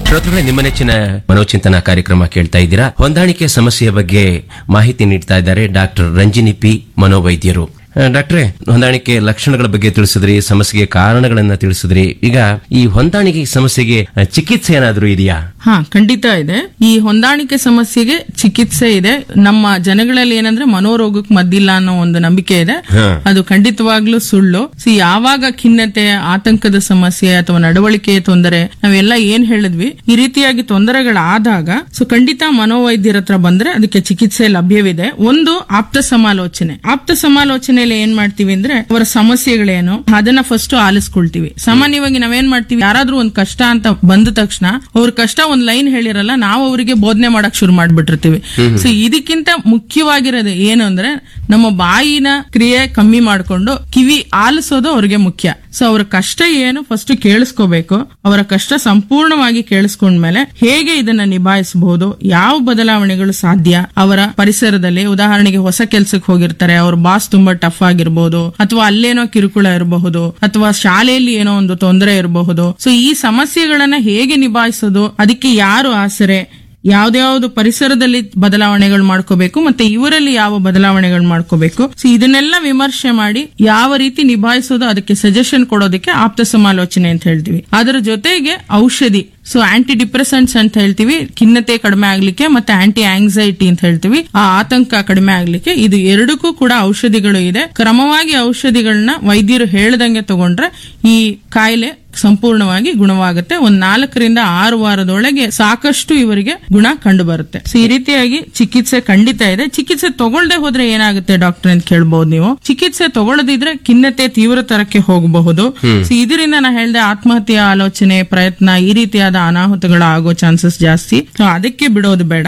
ಶ್ರೋತೃಗಳೇ ನಿಮ್ಮ ನೆಚ್ಚಿನ ಮನೋಚಿಂತನ ಕಾರ್ಯಕ್ರಮ ಕೇಳ್ತಾ ಇದ್ದೀರಾ ಹೊಂದಾಣಿಕೆ ಸಮಸ್ಯೆಯ ಬಗ್ಗೆ ಮಾಹಿತಿ ನೀಡ್ತಾ ಇದ್ದಾರೆ ಡಾಕ್ಟರ್ ರಂಜಿನಿ ಪಿ ಮನೋವೈದ್ಯರು ಆ, ಡಾಕ್ಟ್ರೇ ಹೊಂದಾಣಿಕೆ ಲಕ್ಷಣಗಳ ಬಗ್ಗೆ ತಿಳಿಸಿದ್ರಿ ಸಮಸ್ಯೆಗೆ ಕಾರಣಗಳನ್ನ ತಿಳಿಸಿದ್ರಿ ಈಗ ಈ ಹೊಂದಾಣಿಕೆ ಸಮಸ್ಯೆಗೆ ಆ, ಚಿಕಿತ್ಸೆ ಏನಾದ್ರೂ ಇದೆಯಾ ಹಾ ಖಂಡಿತ ಇದೆ ಈ ಹೊಂದಾಣಿಕೆ ಸಮಸ್ಯೆಗೆ ಚಿಕಿತ್ಸೆ ಇದೆ ನಮ್ಮ ಜನಗಳಲ್ಲಿ ಏನಂದ್ರೆ ಮನೋರೋಗಕ್ಕೆ ಮದ್ದಿಲ್ಲ ಅನ್ನೋ ಒಂದು ನಂಬಿಕೆ ಇದೆ ಹಾ. ಅದು ಖಂಡಿತವಾಗ್ಲೂ ಸುಳ್ಳು ಸಿ ಯಾವಾಗ ಖಿನ್ನತೆ ಆತಂಕದ ಸಮಸ್ಯೆ ಅಥವಾ ನಡವಳಿಕೆಯ ತೊಂದರೆ ನಾವೆಲ್ಲ ಏನ್ ಹೇಳಿದ್ವಿ ಈ ರೀತಿಯಾಗಿ ತೊಂದರೆಗಳಾದಾಗ ಸೊ ಖಂಡಿತ ಮನೋವೈದ್ಯರ ಹತ್ರ ಬಂದ್ರೆ ಅದಕ್ಕೆ ಚಿಕಿತ್ಸೆ ಲಭ್ಯವಿದೆ ಒಂದು ಆಪ್ತ ಸಮಾಲೋಚನೆ ಆಪ್ತ ಸಮಾಲೋಚನೆಯಲ್ಲಿ ಏನ್ ಮಾಡ್ತೀವಿ ಅಂದ್ರೆ ಅವರ ಸಮಸ್ಯೆಗಳೇನು ಅದನ್ನ ಫಸ್ಟ್ ಆಲಿಸ್ಕೊಳ್ತೀವಿ ಸಾಮಾನ್ಯವಾಗಿ ನಾವೇನ್ ಮಾಡ್ತೀವಿ ಯಾರಾದ್ರೂ ಒಂದ್ ಕಷ್ಟ ಅಂತ ಬಂದ ತಕ್ಷಣ ಅವ್ರ ಕಷ್ಟ ಒಂದ್ ಲೈನ್ ಹೇಳಿರಲ್ಲ ನಾವು ಅವರಿಗೆ ಬೋಧನೆ ಮಾಡಕ್ ಶುರು ಮಾಡ್ಬಿಟ್ಟಿರ್ತೀವಿ ಸೊ ಇದಕ್ಕಿಂತ ಮುಖ್ಯವಾಗಿರೋದು ಏನು ಅಂದ್ರೆ ನಮ್ಮ ಬಾಯಿನ ಕ್ರಿಯೆ ಕಮ್ಮಿ ಮಾಡ್ಕೊಂಡು ಕಿವಿ ಆಲಿಸೋದು ಅವ್ರಿಗೆ ಮುಖ್ಯ ಸೊ ಅವರ ಕಷ್ಟ ಏನು ಫಸ್ಟ್ ಕೇಳಿಸ್ಕೋಬೇಕು ಅವರ ಕಷ್ಟ ಸಂಪೂರ್ಣವಾಗಿ ಕೇಳಿಸ್ಕೊಂಡ್ಮೇಲೆ ಹೇಗೆ ಇದನ್ನ ನಿಭಾಯಿಸಬಹುದು ಯಾವ ಬದಲಾವಣೆಗಳು ಸಾಧ್ಯ ಅವರ ಪರಿಸರದಲ್ಲಿ ಉದಾಹರಣೆಗೆ ಹೊಸ ಕೆಲ್ಸಕ್ಕೆ ಹೋಗಿರ್ತಾರೆ ಅವ್ರ ಬಾಸ್ ತುಂಬಾ ಟಫ್ ಆಗಿರ್ಬೋದು ಅಥವಾ ಅಲ್ಲೇನೋ ಕಿರುಕುಳ ಇರಬಹುದು ಅಥವಾ ಶಾಲೆಯಲ್ಲಿ ಏನೋ ಒಂದು ತೊಂದರೆ ಇರಬಹುದು ಸೊ ಈ ಸಮಸ್ಯೆಗಳನ್ನ ಹೇಗೆ ನಿಭಾಯಿಸೋದು ಅದಕ್ಕೆ ಯಾರು ಆಸರೆ ಯಾವ್ದ್ಯಾವ್ದು ಪರಿಸರದಲ್ಲಿ ಬದಲಾವಣೆಗಳು ಮಾಡ್ಕೋಬೇಕು ಮತ್ತೆ ಇವರಲ್ಲಿ ಯಾವ ಬದಲಾವಣೆಗಳು ಮಾಡ್ಕೋಬೇಕು ಸೊ ಇದನ್ನೆಲ್ಲ ವಿಮರ್ಶೆ ಮಾಡಿ ಯಾವ ರೀತಿ ನಿಭಾಯಿಸೋದು ಅದಕ್ಕೆ ಸಜೆಷನ್ ಕೊಡೋದಕ್ಕೆ ಆಪ್ತ ಸಮಾಲೋಚನೆ ಅಂತ ಹೇಳ್ತೀವಿ ಅದರ ಜೊತೆಗೆ ಔಷಧಿ ಸೊ ಆಂಟಿ ಡಿಪ್ರೆಸೆಂಟ್ಸ್ ಅಂತ ಹೇಳ್ತೀವಿ ಖಿನ್ನತೆ ಕಡಿಮೆ ಆಗ್ಲಿಕ್ಕೆ ಮತ್ತೆ ಆಂಟಿ ಆಂಗ್ಸೈಟಿ ಅಂತ ಹೇಳ್ತೀವಿ ಆ ಆತಂಕ ಕಡಿಮೆ ಆಗ್ಲಿಕ್ಕೆ ಇದು ಎರಡಕ್ಕೂ ಕೂಡ ಔಷಧಿಗಳು ಇದೆ ಕ್ರಮವಾಗಿ ಔಷಧಿಗಳನ್ನ ವೈದ್ಯರು ಹೇಳ್ದಂಗೆ ತಗೊಂಡ್ರೆ ಈ ಕಾಯಿಲೆ ಸಂಪೂರ್ಣವಾಗಿ ಗುಣವಾಗುತ್ತೆ ಒಂದ್ ನಾಲ್ಕರಿಂದ ಆರು ವಾರದೊಳಗೆ ಸಾಕಷ್ಟು ಇವರಿಗೆ ಗುಣ ಕಂಡು ಬರುತ್ತೆ ಸೊ ಈ ರೀತಿಯಾಗಿ ಚಿಕಿತ್ಸೆ ಖಂಡಿತ ಇದೆ ಚಿಕಿತ್ಸೆ ತಗೊಳ್ದೆ ಹೋದ್ರೆ ಏನಾಗುತ್ತೆ ಡಾಕ್ಟರ್ ಅಂತ ಕೇಳ್ಬಹುದು ನೀವು ಚಿಕಿತ್ಸೆ ತಗೊಳ್ಳದಿದ್ರೆ ಖಿನ್ನತೆ ತೀವ್ರತರಕ್ಕೆ ಹೋಗಬಹುದು ಸೊ ಇದರಿಂದ ನಾ ಹೇಳ್ದೆ ಆತ್ಮಹತ್ಯೆ ಆಲೋಚನೆ ಪ್ರಯತ್ನ ಈ ರೀತಿಯಾದ ಅನಾಹುತಗಳು ಆಗೋ ಚಾನ್ಸಸ್ ಜಾಸ್ತಿ ಸೊ ಅದಕ್ಕೆ ಬಿಡೋದು ಬೇಡ